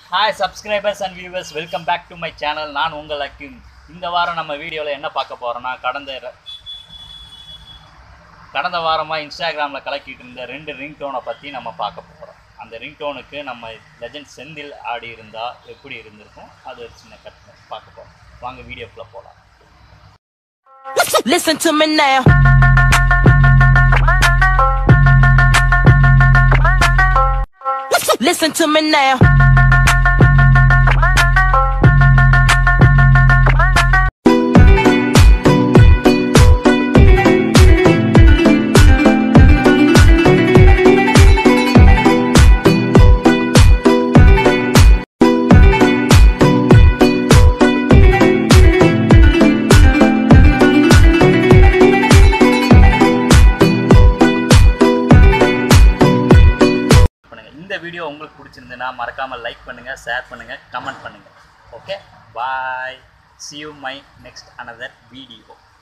Hi subscribers and viewers welcome back to my channel நான் உங்கள் அக்கிம் இந்த வாரம் நம்ம வீடியோவில் என்ன பார்க்க போகிறோன்னா கடந்த ர- கடந்த வாரமாக இன்ஸ்டாகிராமில் கலக்கிட்டு இருந்த ரெண்டு ரிங்டோனை பற்றி நம்ம பார்க்க போகிறோம் அந்த ரிங்டோனுக்கு நம்ம லெஜண்ட் செந்தில் ஆடி இருந்தால் எப்படி இருந்திருக்கும் அது ஒரு சின்ன கட் பார்க்க போகிறோம் வாங்க வீடியோக்குள்ளே போகலாம் Listen to me now. Listen to me now. பண்ணுங்கள் இந்த வீடியோ உங்களுக்கு பிடிச்சிருந்துன்னா மறக்காமல் லைக் பண்ணுங்கள் ஷேர் பண்ணுங்கள் கமெண்ட் பண்ணுங்கள் okay bye see you my next another video